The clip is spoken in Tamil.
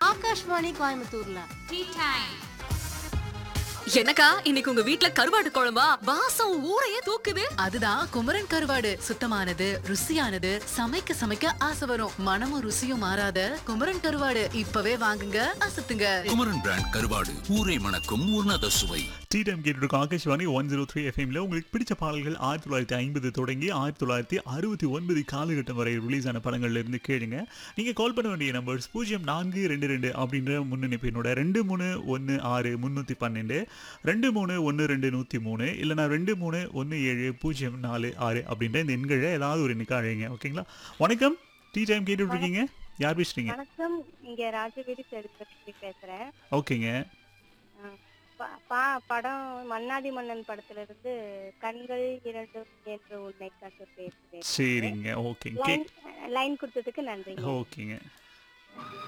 ஆகாஷ்வாணி கோயம்புத்தூர்ல என்னக்கா இன்னைக்கு உங்க வீட்ல கருவாடு குழம்பா வாசம் ஊரையே தூக்குது அதுதான் குமரன் கருவாடு சுத்தமானது ருசியானது சமைக்க சமைக்க ஆசை வரும் மனமும் ருசியும் மாறாத குமரன் கருவாடு இப்பவே வாங்குங்க அசத்துங்க குமரன் பிராண்ட் கருவாடு ஊரை மணக்கும் உன்னத சுவை டீ டைம் கேட்டுருக்கோம் ஆகாஷ்வாணி ஒன் ஜீரோ த்ரீ எஃப்எம்ல உங்களுக்கு பிடிச்ச பாடல்கள் ஆயிரத்தி தொள்ளாயிரத்தி ஐம்பது தொடங்கி ஆயிரத்தி தொள்ளாயிரத்தி அறுபத்தி ஒன்பது காலகட்டம் வரை ரிலீஸ் ஆன படங்கள்ல இருந்து கேளுங்க நீங்க கால் பண்ண வேண்டிய நம்பர்ஸ் பூஜ்ஜியம் நான்கு ரெண்டு ரெண்டு அப்படின்ற முன்னணிப்பு என்னோட ரெண்டு மூணு ஒன்று ஆறு முந்நூற்றி பன்னெண்டு ரெண்டு மூணு ஒன்று ரெண்டு நூற்றி மூணு இல்லைனா ரெண்டு மூணு ஒன்று ஏழு பூஜ்ஜியம் நாலு ஆறு அப்படின்ற இந்த எண்களை ஏதாவது ஒரு எண்ணுக்கு அழைங்க ஓகேங்களா வணக்கம் டீ டைம் கேட்டுட்டு இருக்கீங்க யார் பேசுறீங்க வணக்கம் இங்க ராஜவீதி செல்வத்தி பேசுறேன் ஓகேங்க அஹ் ப- பா- படம் மன்னாதி மன்னன் படத்துல இருந்து கண்கள் இரண்டும் என்று உன்னை கண்டு பேசுறேன் சரிங்க ஓகேங்க லைன் லைன் கொடுத்ததுக்கு நன்றி ஓகேங்க